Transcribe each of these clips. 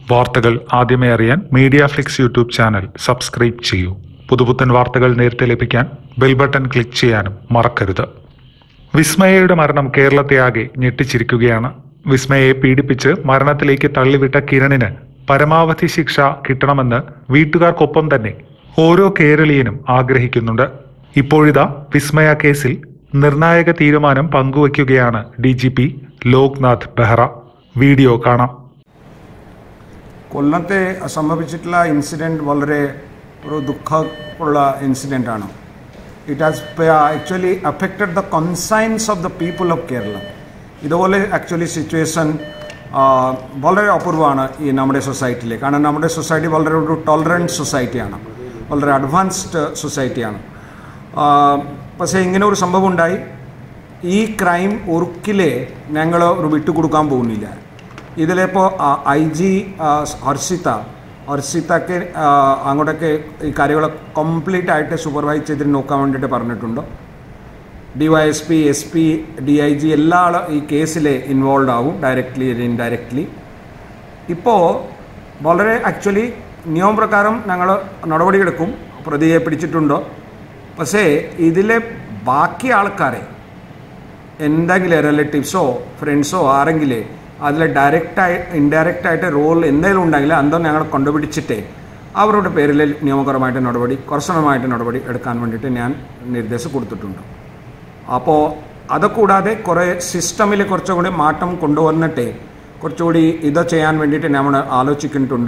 വാർത്തകൾ ആദ്യമേ അറിയാൻ Media Flix YouTube channel subscribe ചെയ്യൂ പുതുപുത്തൻ വാർത്തകൾ നേരത്തെ ലഭിക്കാൻ ബെൽ ബട്ടൺ ക്ലിക്ക് ചെയ്യാനും മറക്കരുത് വിസ്മയയുടെ മരണം കേരളത്തെ ആകെ ഞെട്ടിച്ചിരിക്കുകയാണ് വിസ്മയയെ പീഡിപ്പിച്ച് മരണത്തിലേക്ക് തള്ളിവിട്ട കിരണിന് പരമാവധി ശിക്ഷ കിട്ടണമെന്ന് വീട്ടുകാർക്കൊപ്പം തന്നെ ഓരോ കേരളീയനും ആഗ്രഹിക്കുന്നുണ്ട് ഇപ്പോഴിതാ വിസ്മയ കേസിൽ നിർണായക തീരുമാനം പങ്കുവയ്ക്കുകയാണ് D G P Loknath Behera video കാണാം കൊല്ലത്തെ സംഭവിച്ചിട്ടുള്ള ഇൻസിഡൻറ്റ് വളരെ ഒരു ദുഃഖമുള്ള ഇൻസിഡൻ്റ് ആണ് it has actually affected the conscience of the people of Kerala ഇതുപോലെ ആക്ച്വലി സിറ്റുവേഷൻ വളരെ അപൂർവമാണ് ഈ നമ്മുടെ സൊസൈറ്റിയിൽ കാരണം നമ്മുടെ സൊസൈറ്റി വളരെ ഒരു ടോളറൻറ്റ് സൊസൈറ്റിയാണ് വളരെ അഡ്വാൻസ്ഡ് സൊസൈറ്റിയാണ് പക്ഷേ ഇങ്ങനെ ഒരു സംഭവം ഉണ്ടായി ഈ ക്രൈം ഒരിക്കലേ ഞങ്ങൾ ഒരു വിട്ടുകൊടുക്കാൻ പോകുന്നില്ല ഇതിലിപ്പോൾ ഐ ജി ഹർഷിത ഹർഷിതക്ക് അങ്ങോട്ടൊക്കെ ഈ കാര്യങ്ങൾ കംപ്ലീറ്റ് ആയിട്ട് സൂപ്പർവൈസ് ചെയ്തിട്ട് നോക്കാൻ വേണ്ടിയിട്ട് പറഞ്ഞിട്ടുണ്ട് D Y S P S P D I G എല്ലാ ആളും ഈ കേസിൽ ഇൻവോൾവ് ആവും ഡയറക്റ്റ്ലി ഇൻഡയറക്റ്റ്ലി ഇപ്പോൾ വളരെ ആക്ച്വലി നിയമപ്രകാരം ഞങ്ങൾ നടപടിയെടുക്കും പ്രതിയെ പിടിച്ചിട്ടുണ്ടോ പക്ഷേ ഇതിലെ ബാക്കി ആൾക്കാരെ എന്തെങ്കിലും റിലേറ്റീവ്സോ ഫ്രണ്ട്സോ ആരെങ്കിലും അതിൽ ഡയറക്റ്റായി ഇൻഡയറക്റ്റ് ആയിട്ട് റോൾ എന്തെങ്കിലും ഉണ്ടെങ്കിൽ അന്തം ഞങ്ങൾ കണ്ടുപിടിച്ചിട്ട് അവരുടെ പേരിൽ നിയമപരമായിട്ട് നടപടി കർശനമായിട്ട് നടപടി എടുക്കാൻ വേണ്ടിയിട്ട് ഞാൻ നിർദ്ദേശം കൊടുത്തിട്ടുണ്ട് അപ്പോൾ അതുകൂടാതെ കുറേ സിസ്റ്റമിൽ കുറച്ചുകൂടി മാറ്റം കൊണ്ടുവന്നിട്ട് കുറച്ചുകൂടി ഇത് ചെയ്യാൻ വേണ്ടിയിട്ട് നമ്മൾ ആലോചിക്കുന്നുണ്ട്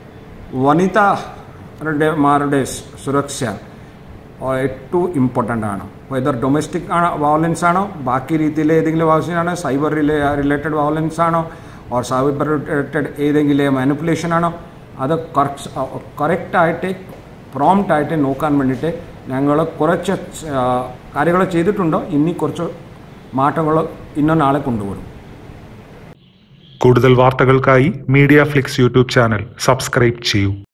വനിതരുടെ മാരുടെ സുരക്ഷ ഏറ്റവും ഇമ്പോർട്ടൻ്റ് ആണ് വെതർ ഡൊമസ്റ്റിക് ആണ് വയലൻസ് ആണോ ബാക്കി രീതിയിൽ ഏതെങ്കിലും വയലൻസ് ആണോ സൈബർ റിലേറ്റഡ് വയലൻസ് ആണോ ഓർ സൈബർ റിലേറ്റഡ് ഏതെങ്കിലും മാനിപ്പുലേഷൻ ആണോ അത് കറക്റ്റായിട്ട് പ്രോംപ്റ്റായിട്ട് നോക്കാൻ വേണ്ടിയിട്ട് ഞങ്ങൾ കുറച്ച് കാര്യങ്ങൾ ചെയ്തിട്ടുണ്ട് ഇനി കുറച്ച് മാറ്റങ്ങൾ ഇന്ന നാളെ കൊണ്ടുവരും കൂടുതൽ വാർത്തകൾക്കായി Media Flix YouTube channel subscribe ചെയ്യൂ